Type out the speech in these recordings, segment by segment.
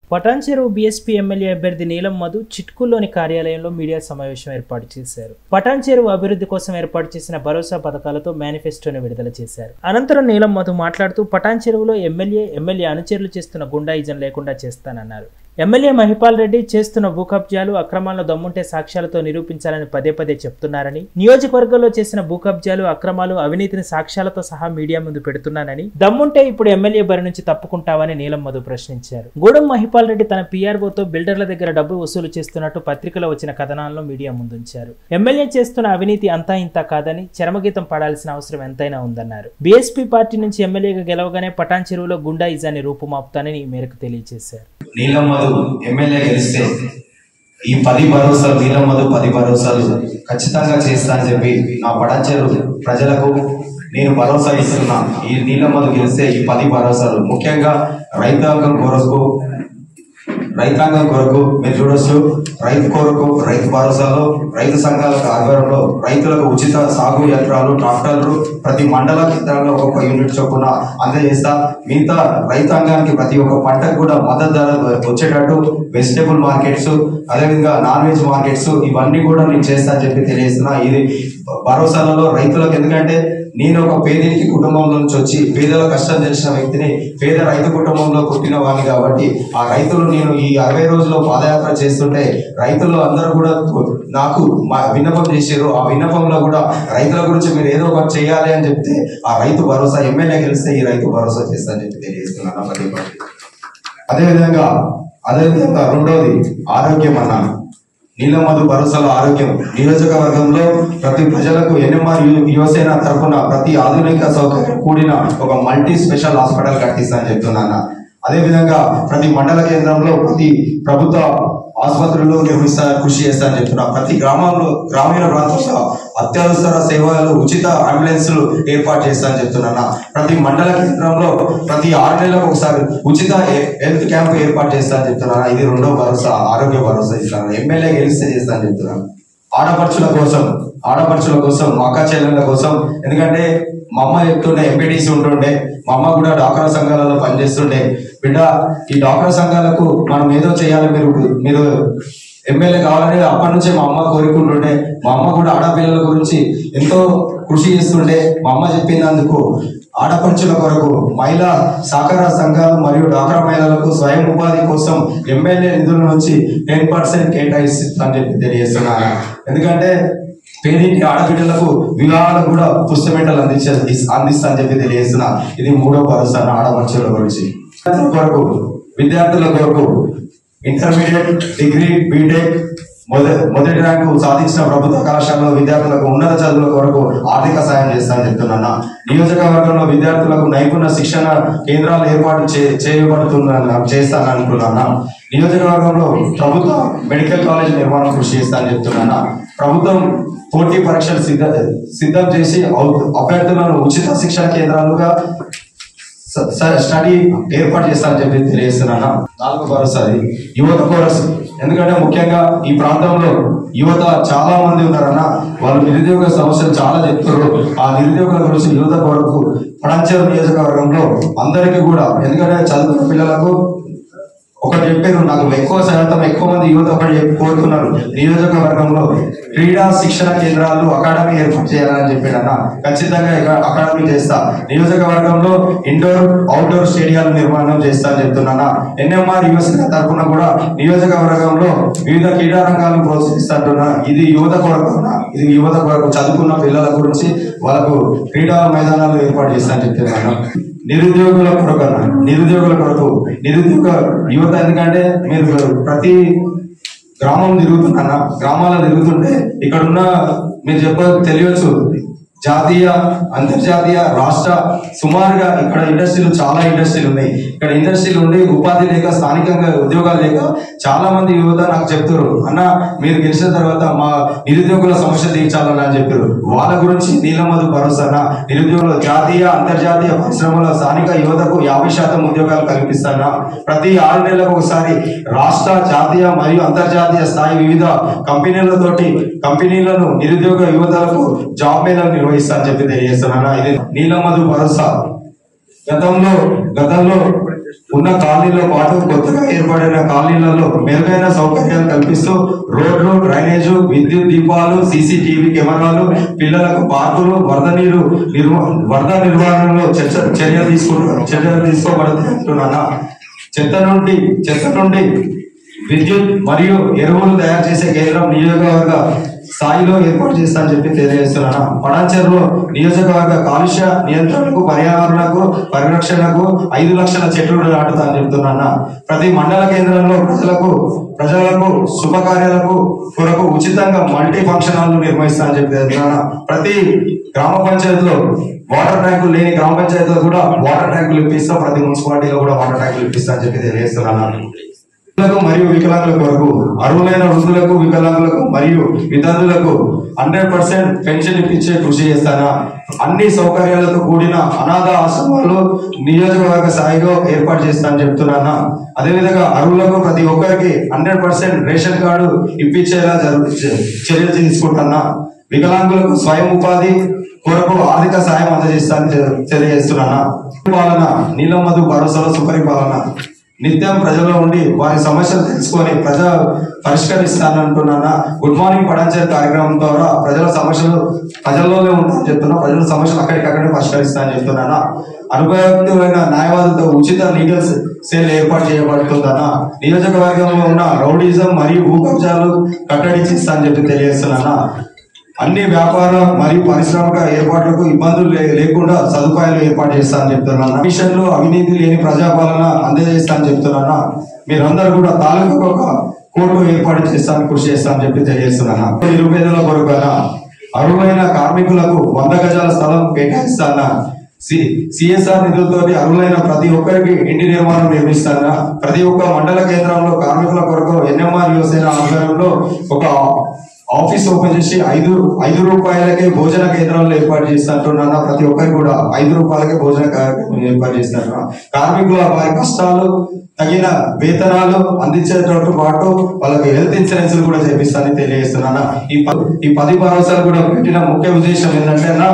Patancheru BSP MLA అభ్యర్థి నీలం మధు చిట్కుల్లోని కార్యాలయంలో మీడియా సమావేశం ఏర్పాటు చేశారు పటాన్చెరువు అభివృద్ధి కోసం ఏర్పాటు చేసిన భరోసా పథకాలతో మేనిఫెస్టోని విడుదల చేశారు అనంతరం నీలం మధు మాట్లాడుతూ పటాన్చెరువులో ఎమ్మెల్యే ఎమ్మెల్యే అనుచరులు చేస్తున్న గుండాయిజం లేకుండా చేస్తానన్నారు ఎమ్మెల్యే మహిపాల్ రెడ్డి చేస్తున్న భూ కబ్జాలు అక్రమాలను దమ్ముంటే సాక్ష్యాలతో నిరూపించాలని పదే పదే చెప్తున్నారని నియోజకవర్గంలో చేసిన భూ కబ్జాలు అక్రమాలు అవినీతిని సాక్ష్యాలతో సహా మీడియా ముందు పెడుతున్నానని దమ్ముంటే ఇప్పుడు ఎమ్మెల్యే బరి నుంచి తప్పుకుంటావని నీలం మధు ప్రశ్నించారు గూడెం మహిపాల్ రెడ్డి తన పీఆర్ఓతో బిల్డర్ల దగ్గర డబ్బు వసూలు చేస్తున్నట్టు పత్రికలో వచ్చిన కథనాలను మీడియా ముందుంచారు ఎమ్మెల్యే చేస్తున్న అవినీతి అంతా ఇంత కాదని చరమగీతం పాడాల్సిన అవసరం ఎంతైనా ఉందన్నారు బీఎస్పీ పార్టీ నుంచి ఎమ్మెల్యేగా గెలవగానే పటాన్ చెరువులో గుండా ఇజాన్ని రూపుమాపుతానని ఈ మేరకు తెలియజేశారు నీలం మధు ఎమ్మెల్యే గెలిస్తే ఈ పది భరోసాలు నీలం మధు పది భరోసాలు ఖచ్చితంగా చేస్తా అని చెప్పి నా పడంచెరు ప్రజలకు నేను భరోసా ఇస్తున్నా ఈ నీలం మధు గెలిస్తే ఈ పది భరోసాలు ముఖ్యంగా రైతాంగం కొరకు రైతాంగం కొరకు మీరు చూడొచ్చు రైతు కొరకు రైతు భరోసాలో రైతు సంఘాల ఆధ్వర్యంలో రైతులకు ఉచిత సాగు యంత్రాలు ట్రాక్టర్లు ప్రతి మండల కేంద్రాల్లో ఒక్కొక్క యూనిట్ చొప్పున అందజేస్తా మిగతా రైతాంగానికి ప్రతి ఒక్క పంటకు కూడా మద్దతు ధర వచ్చేటట్టు వెజిటేబుల్ మార్కెట్స్ అదేవిధంగా నాన్ వెజ్ మార్కెట్స్ ఇవన్నీ కూడా నేను చేస్తా అని చెప్పి తెలియజేస్తున్నా ఇది భరోసాలలో రైతులకు ఎందుకంటే నేను ఒక పేదరికి కుటుంబంలో నుంచి వచ్చి పేదల కష్టం తెలిసిన వ్యక్తిని పేద రైతు కుటుంబంలో పుట్టిన వాడిని కాబట్టి ఆ రైతులు నేను ఈ అరవై రోజుల్లో పాదయాత్ర చేస్తుంటే రైతులు అందరూ కూడా నాకు మా విన్నపం చేశారు ఆ విన్నపంలో కూడా రైతుల గురించి మీరు ఏదో ఒకటి చేయాలి అని చెప్తే ఆ రైతు భరోసా ఎమ్మెల్యే గెలిస్తే ఈ రైతు భరోసా చేస్తా అని చెప్పి తెలియజేస్తున్నాను పదే పదే. అదేవిధంగా అదేవిధంగా రెండవది ఆరోగ్యం అన్నాను నీలమధు భరోసాలో ఆరోగ్యం నియోజకవర్గంలో ప్రతి ప్రజలకు ఎన్ఎంఆర్ యు- యువసేన తరఫున ప్రతి ఆధునిక సౌకర్యం కూడిన ఒక మల్టీ స్పెషల్ హాస్పిటల్ కట్టిస్తా అని చెప్తున్నాను అదేవిధంగా ప్రతి మండల కేంద్రంలో ప్రతి ప్రభుత్వ ఆసుపత్రుల్లో నిర్మిస్తా కృషి చేస్తా అని చెప్తున్నా ప్రతి గ్రామంలో గ్రామీణ ప్రాంతంలో అత్యవసర సేవలు ఉచిత అంబులెన్సులు ఏర్పాటు చేస్తా అని చెప్తున్నా ప్రతి మండల కేంద్రంలో ప్రతి ఆరు నెలలకు ఒకసారి ఉచిత హె- హెల్త్ క్యాంప్ ఏర్పాటు చేస్తా అని చెప్తున్నాను ఇది రెండో భరోసా ఆరోగ్య భరోసా ఇస్తాను ఎమ్మెల్యే గెలిస్తే చేస్తా అని చెప్తున్నాను ఆడపడుచుల కోసం ఆడపడుచుల కోసం మా అక్క చెల్లెళ్ళ కోసం ఎందుకంటే మా అమ్మ చెప్తుండే ఎంపీటీసీ ఉంటుండే మా అమ్మ కూడా డాక్రా సంఘాలలో పనిచేస్తుండే బిడ్డ ఈ డాక్రా సంఘాలకు మనం ఏదో చేయాలి మీరు మీరు ఎమ్మెల్యే కావాలని అప్పటి నుంచే మా అమ్మ కోరుకుంటుండే మా అమ్మ కూడా ఆడపిల్లల గురించి ఎంతో కృషి చేస్తుండే మా అమ్మ చెప్పినందుకు ఆడపడుచుల కొరకు మహిళా సహకార సంఘాలు మరియు డాక్రా మహిళలకు స్వయం ఉపాధి కోసం ఎమ్మెల్యే నిధుల నుంచి టెన్ పర్సెంట్ కేటాయిస్తుందని చెప్పి తెలియజేస్తున్నాను ఎందుకంటే పేదింటి ఆడబిడ్డలకు వివాహాలకు కూడా పుస్తమెంటలు అందించే అందిస్తా అని చెప్పి తెలియజేస్తున్నా ఇది మూడో భరోసా నా ఆడపడుచుల గురించి విద్యార్థుల కొరకు విద్యార్థుల కొరకు ఇంటర్మీడియట్ డిగ్రీ బీటెక్ మొదటి మొదటి ర్యాంకు సాధించిన ప్రభుత్వ కళాశాలలో విద్యార్థులకు ఉన్నత చదువుల కొరకు ఆర్థిక సాయం చేస్తానని చెప్తున్నా నియోజకవర్గంలో విద్యార్థులకు నైపుణ్య శిక్షణ కేంద్రాలు ఏర్పాటు చే చేయబడుతున్నా చేస్తానని అనుకున్నాను నియోజకవర్గంలో ప్రభుత్వ మెడికల్ కాలేజ్ నిర్మాణం కృషి చేస్తానని చెప్తున్నా ప్రభుత్వం పోటీ పరీక్షలు సిద్ధ సిద్ధం చేసి అభ- అభ్యర్థులను ఉచిత శిక్షణ కేంద్రాలుగా స- స- స్టడీ ఏర్పాటు చేస్తానని చెప్పి తెలియజేస్తున్నాను నాలుగో భరోసా అది యువత కోరస్ ఎందుకంటే ముఖ్యంగా ఈ ప్రాంతంలో యువత చాలా మంది ఉన్నారన్న వాళ్ళు నిరుద్యోగ సమస్యలు చాలా చెప్తారు ఆ నిరుద్యోగుల గురించి యువత కొరకు పడంచేరు నియోజకవర్గంలో అందరికీ కూడా ఎందుకంటే చదువుకున్న పిల్లలకు ఒకటి చెప్పారు నాకు ఎక్కువ శాతం ఎక్కువ మంది యువత ఒకటి చెప్పి కోరుతున్నారు నియోజకవర్గంలో క్రీడా శిక్షణ కేంద్రాలు అకాడమీ ఏర్పాటు చేయాలని చెప్పాడన్న ఖచ్చితంగా ఇక అకాడమీ చేస్తా నియోజకవర్గంలో ఇండోర్ అవుట్డోర్ స్టేడియాల నిర్మాణం చేస్తా అని చెప్తున్నానా ఎన్ఎంఆర్ యువసేన తరఫున కూడా నియోజకవర్గంలో వివిధ క్రీడా రంగాలను ప్రోత్సహిస్తున్నా ఇది యువత కొరకు అన్న. ఇది యువత కొరకు చదువుకున్న పిల్లల గురించి వాళ్ళకు క్రీడా మైదానాలు ఏర్పాటు చేస్తా అని చెప్తున్నాను నిరుద్యోగుల కొరకు అన్న. నిరుద్యోగుల కొరకు నిరుద్యోగ యువత ఎందుకంటే మీరు ప్రతి గ్రామం తిరుగుతున్నా గ్రామాల్లో తిరుగుతుంటే ఇక్కడ ఉన్న మీరు చెప్ప తెలియచ్చు జాతీయ అంతర్జాతీయ రాష్ట్ర సుమారుగా ఇక్కడ ఇండస్ట్రీలు చాలా ఇండస్ట్రీలు ఉన్నాయి ఇక్కడ ఇండస్ట్రీలు ఉండి ఉపాధి లేక స్థానికంగా ఉద్యోగాలు లేక చాలా మంది యువత నాకు చెప్తారు అన్న మీరు గెలిచిన తర్వాత మా నిరుద్యోగుల సమస్య తీర్చాలని అని చెప్పారు వాళ్ళ గురించి నీలమధు భరోసా అన్న. నిరుద్యోగుల జాతీయ అంతర్జాతీయ పరిశ్రమల స్థానిక యువతకు యాభై శాతం ఉద్యోగాలు కల్పిస్తానా ప్రతి ఆరు నెలలకు ఒకసారి రాష్ట్ర జాతీయ మరియు అంతర్జాతీయ స్థాయి వివిధ కంపెనీలతోటి కంపెనీలను నిరుద్యోగ యువతలకు జాబ్ మేళాలు నిర్వహిస్తా అని చెప్పి తెలియజేస్తున్నాను ఇది నీలమధు భరోసా గతంలో గతంలో ఉన్న కాలనీలో పాటు కొత్తగా ఏర్పడిన కాలనీలలో మెరుగైన సౌకర్యాలు కల్పిస్తూ రోడ్లు డ్రైనేజ్ విద్యుత్ దీపాలు సీసీటీవీ కెమెరాలు పిల్లలకు పార్కులు వరద నీరు నిర్వ వరద నిర్వహణలో చర్చ- చర్యలు తీసుకుంటు చర్యలు తీసుకోబడుతుంది అంటున్నానా చెత్త నుండి చెత్త నుండి విద్యుత్ మరియు ఎరువులు తయారు చేసే కేంద్రం నియోజకవర్గ స్థాయిలో ఏర్పాటు చేస్తానని చెప్పి తెలియజేస్తున్నాను పడాచెరులో నియోజకవర్గ కాలుష్య నియంత్రణకు పర్యావరణకు పరిరక్షణకు ఐదు లక్షల చెట్లు నాటుతా అని చెప్తున్నాను ప్రతి మండల కేంద్రంలో ప్రజలకు ప్రజలకు శుభకార్యాలకు కొరకు ఉచితంగా మల్టీ ఫంక్షన్ హాల్ నిర్వహిస్తా అని చెప్పి చెప్తున్నాను ప్రతి గ్రామ పంచాయతీలో వాటర్ ట్యాంకులు లేని గ్రామ పంచాయతీలో కూడా వాటర్ ట్యాంకులు ఇప్పిస్తాం ప్రతి మున్సిపాలిటీలో కూడా వాటర్ ట్యాంకులు ఇప్పిస్తా అని చెప్పి తెలియజేస్తున్నాను వృద్ధులకు మరియు వికలాంగుల కొరకు అర్హులైన వృద్ధులకు వికలాంగులకు మరియు వితంతులకు హండ్రెడ్ పర్సెంట్ పెన్షన్ ఇప్పించే కృషి చేస్తానా అన్ని సౌకర్యాలతో కూడిన అనాథ ఆశ్రమాలు నియోజకవర్గ స్థాయిలో ఏర్పాటు చేస్తానని చెప్తున్నానా అదేవిధంగా అర్హులకు ప్రతి ఒక్కరికి హండ్రెడ్ పర్సెంట్ రేషన్ కార్డు ఇప్పించేలా జరుగు చర్యలు తీసుకుంటున్నా వికలాంగులకు స్వయం ఉపాధి కొరకు ఆర్థిక సాయం అందజేస్తానని తె- తెలియజేస్తున్నానా పాలన నీలమధు భరోసాలో సుపరిపాలన నిత్యం ప్రజల్లో ఉండి వారి సమస్యలు తెలుసుకొని ప్రజా పరిష్కరిస్తానంటున్నానా గుడ్ మార్నింగ్ పడంచేర్ కార్యక్రమం ద్వారా ప్రజల సమస్యలు ప్రజల్లోనే ఉంటాయని చెప్తున్నా ప్రజల సమస్యలు అక్కడికక్కడే పరిష్కరిస్తానని చెప్తున్నానా అనుభవజ్ఞులైన న్యాయవాదులతో ఉచిత లీగల్ సెల్ ఏర్పాటు చేయబడుతుందన్నా నియోజకవర్గంలో ఉన్న రౌడీజం మరియు భూ కబ్జాలు కట్టడిచ్చిస్తా అని చెప్పి తెలియజేస్తున్నానా అన్ని వ్యాపార మరియు పారిశ్రామిక ఏర్పాట్లకు ఇబ్బందులు లే- లేకుండా సదుపాయాలు ఏర్పాటు చేస్తా అని చెప్తున్నాను మిషన్లు అవినీతి లేని ప్రజాపాలన అందజేస్తా అని చెప్తున్నాను మీరందరూ కూడా తాలూకు ఒక కోర్టు ఏర్పాటు చేస్తాను కృషి చేస్తా అని చెప్పి తెలియజేస్తున్నాను నిరుపేదల కొరకైనా అర్హులైన కార్మికులకు వంద గజాల స్థలం కేటాయిస్తానా సిఎస్ఆర్ నిధులతో అర్హులైన ప్రతి ఒక్కరికి ఇంటి నిర్మాణం నిర్మిస్తానా ప్రతి ఒక్క మండల కేంద్రంలో కార్మికుల కొరకు ఎన్ఎంఆర్ యువసేన ఆధ్వర్యంలో ఒక ఆఫీస్ ఓపెన్ చేసి ఐదు ఐదు రూపాయలకే భోజన కేంద్రాలు ఏర్పాటు చేస్తున్నా ప్రతి ఒక్కరికి కూడా ఐదు రూపాయలకే భోజన కార్యక్రమం ఏర్పాటు చేస్తున్నా కార్మికుల వారి కష్టాలు తగిన వేతనాలు అందించేటట్టు పాటు వాళ్ళకి హెల్త్ ఇన్సూరెన్స్ కూడా చేపిస్తానని తెలియజేస్తున్నాను ఈ ప- ఈ పది భరోసాలు కూడా పెట్టిన ముఖ్య ఉద్దేశం ఏంటంటే అన్న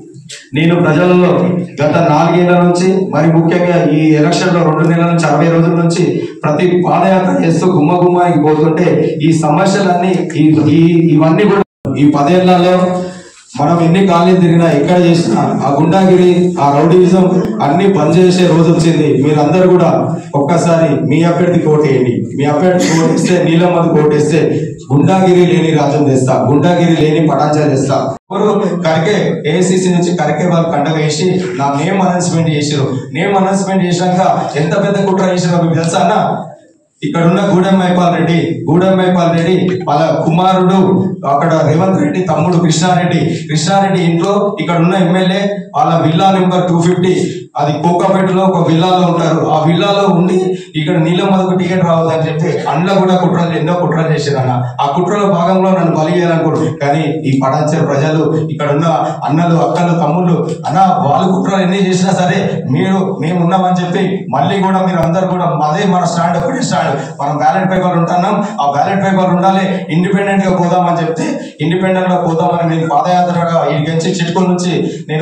నేను ప్రజలలో గత నాలుగేళ్ల నుంచి మరి ముఖ్యంగా ఈ ఎలక్షన్ లో రెండు నెలల నుంచి అరవై రోజుల నుంచి ప్రతి పాదయాత్ర చేస్తూ గుమ్మ గుమ్మానికి పోతుంటే ఈ సమస్యలన్నీ ఈ ఈ- ఇవన్నీ కూడా ఈ పదేళ్లలో మనం ఎన్ని కాలనీలు తిరిగినా ఎక్కడ చేసినా ఆ గుండాగిరి ఆ రౌడీజం అన్ని బంద్ చేసే రోజు వచ్చింది మీరందరూ కూడా ఒక్కసారి మీ అభ్యర్థి కోటేయండి మీ అభ్యర్థి కోటేస్తే నీలమ్మది కోటేస్తే గుండాగిరి లేని రాజ్యం తెస్తా గుండాగిరి లేని పటాచారు తెస్తా ఎవరు కరికే ఏసీసీ నుంచి కరికే వాళ్ళు కండ వేసి నా నేమ్ అనౌన్స్మెంట్ చేసారు నేమ్ అనౌన్స్మెంట్ చేశాక ఎంత పెద్ద కుట్ర చేసారో మీకు తెలుసా అన్న ఇక్కడ ఉన్న గూడెం మైపాల్ రెడ్డి గూడెం మైపాల్ రెడ్డి వాళ్ళ కుమారుడు అక్కడ రేవంత్ రెడ్డి తమ్ముడు కృష్ణారెడ్డి కృష్ణారెడ్డి ఇంట్లో ఇక్కడ ఉన్న ఎమ్మెల్యే వాళ్ళ విల్లా నెంబర్ టూ ఫిఫ్టీ అది కోకాపేటలో ఒక విల్లాలో ఉంటారు ఆ విల్లాలో ఉండి ఇక్కడ నీలమ్మదకు టికెట్ రావద్దని చెప్పి అందులో కూడా కుట్రలు ఎన్నో కుట్రలు చేశారన్న ఆ కుట్రలో భాగంలో నన్ను బలి చేయాలనుకోరు కానీ ఈ పడాచర్ ప్రజలు ఇక్కడ ఉన్న అన్నలు అక్కలు తమ్ముళ్ళు అన్న వాళ్ళు కుట్రలు ఎన్ని చేసినా సరే మీరు మేము ఉన్నామని చెప్పి మళ్ళీ కూడా మీరు అందరు కూడా అదే మన స్టాండ్ ఒకటే స్టాండ్ మనం బ్యాలెట్ పేపర్ ఉంటున్నాం ఆ బ్యాలెట్ పేపర్ ఉండాలి ఇండిపెండెంట్ గా పోదామని చెప్తే ఇండిపెండెంట్ గా పోదామని నేను పాదయాత్రగా ఈ గెలిచి చిట్కుల నుంచి నేను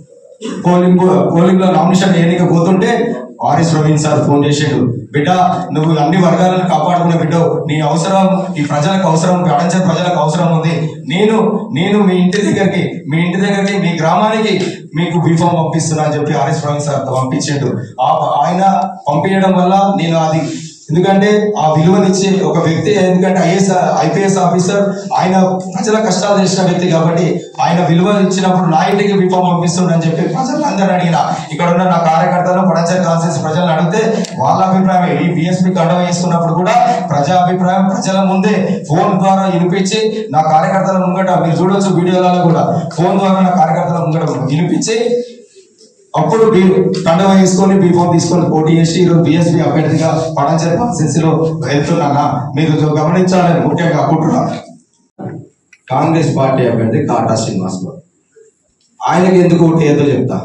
పోలింగ్ పోలింగ్ లో నామినేషన్ ఎన్నిక పోతుంటే ఆర్ఎస్ ప్రవీణ్ సార్ ఫోన్ చేసిండు బిడ్డ నువ్వు అన్ని వర్గాలను కాపాడుకునే బిడ్డ నీ అవసరం ఈ ప్రజలకు అవసరం అడంచర్ ప్రజలకు అవసరం ఉంది నేను నేను మీ ఇంటి దగ్గరికి మీ ఇంటి దగ్గరికి మీ గ్రామానికి మీకు బీఫామ్ పంపిస్తున్నా అని చెప్పి ఆర్ఎస్ ప్రవీణ్ సార్ పంపించిండు ఆ- ఆయన పంపించడం వల్ల నేను అది ఎందుకంటే ఆ విలువనిచ్చే ఒక వ్యక్తి ఎందుకంటే ఐఏఎస్ ఐపీఎస్ ఆఫీసర్ ఆయన ప్రజల కష్టాలు చేసిన వ్యక్తి కాబట్టి ఆయన విలువ ఇచ్చినప్పుడు నా ఇంటికి విఫలం పంపిస్తుండని చెప్పి ప్రజలందరూ అడిగిన ఇక్కడ ఉన్న నా కార్యకర్తలు పడంచర్ కాన్సెన్స్ ప్రజలను అడిగితే వాళ్ళ అభిప్రాయం ఈ బిఎస్పీ కండవ వేసుకున్నప్పుడు కూడా ప్రజా అభిప్రాయం ప్రజల ముందే ఫోన్ ద్వారా వినిపించి నా కార్యకర్తల ముంగట మీరు చూడొచ్చు వీడియోలలో కూడా ఫోన్ ద్వారా నా కార్యకర్తల ముంగట వినిపించి అప్పుడు మీరు కండవ వేసుకొని బీఫామ్ తీసుకొని పోటీ చేసి ఈరోజు బిఎస్పీ అభ్యర్థిగా పడంచర్ కాన్స్టిట్యూన్సీ లో వెళ్తున్నానా మీరు గమనించాలని ముఖ్యంగా కుట్ర కాంగ్రెస్ పార్టీ అభ్యర్థి కాటా శ్రీనివాస్ గౌడ్ ఆయనకి ఎందుకు ఓటు ఏదో చెప్తా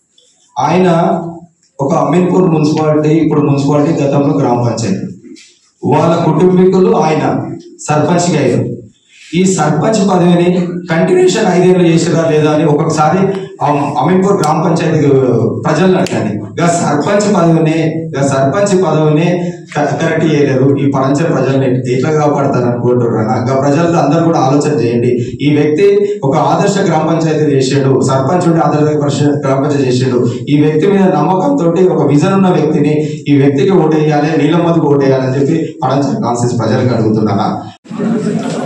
ఆయన ఒక అమీన్పూర్ మున్సిపాలిటీ ఇప్పుడు మున్సిపాలిటీ గతంలో గ్రామ పంచాయతీ వాళ్ళ కుటుంబీకులు ఆయన సర్పంచ్గా అయ్యారు ఈ సర్పంచ్ పదవిని కంటిన్యూషన్ ఐదేళ్ళు చేసిరా లేదా అని ఒక్కొక్కసారి అమ్- అమీన్పూర్ గ్రామ పంచాయతీ ప్రజలను అడగండి ఇక సర్పంచ్ పదవిని ఇక సర్పంచ్ పదవిని క- కరెక్ట్ చేయలేరు ఈ పడంచర్ ప్రజల్ని ఎట్లా కాపాడతారు అనుకుంటున్నాను ఇంకా ప్రజలు అందరూ కూడా ఆలోచన చేయండి ఈ వ్యక్తి ఒక ఆదర్శ గ్రామ పంచాయతీ చేసాడు సర్పంచ్ ఉండి ఆదర్శ పరిషత్ గ్రామ పంచాయతీ చేసాడు ఈ వ్యక్తి మీద నమ్మకంతో ఒక విజన్ ఉన్న వ్యక్తిని ఈ వ్యక్తికి ఓటేయాలి నీలమ్మదికి ఓటేయాలని చెప్పి పడంచర్ కాన్సెన్స్ ప్రజలకు అడుగుతున్నాను